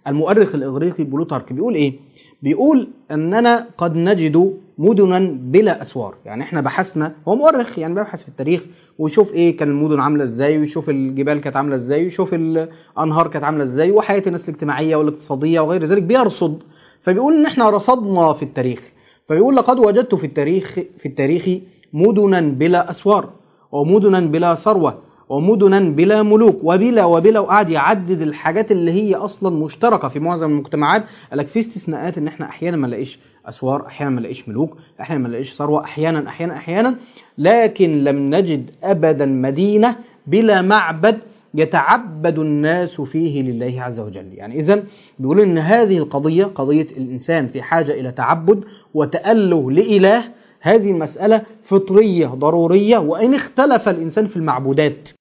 المؤرخ الاغريقي بلوتارك بيقول ايه بيقول اننا قد نجد مدنا بلا اسوار يعني احنا بحثنا هو مؤرخ يعني بيبحث في التاريخ ويشوف ايه كان المدن عامله ازاي ويشوف الجبال كانت عامله ازاي ويشوف الانهار كانت عامله ازاي وحياه الناس الاجتماعيه والاقتصاديه وغير ذلك بيرصد فبيقول ان احنا رصدنا في التاريخ فبيقول لقد وجدت في التاريخ في التاريخ مدنا بلا اسوار ومدنا بلا ثروه ومدنا بلا ملوك وبلا وبلا وقعد يعدد الحاجات اللي هي اصلا مشتركه في معظم المجتمعات قال لك في استثناءات ان احنا احيانا ما نلاقيش اسوار احيانا ما نلاقيش ملوك احيانا ما نلاقيش ثروه احيانا احيانا احيانا لكن لم نجد ابدا مدينه بلا معبد يتعبد الناس فيه لله عز وجل يعني اذا بيقول ان هذه القضيه قضيه الانسان في حاجه الى تعبد وتاله لاله هذه مسألة فطرية ضرورية وإن اختلف الإنسان في المعبودات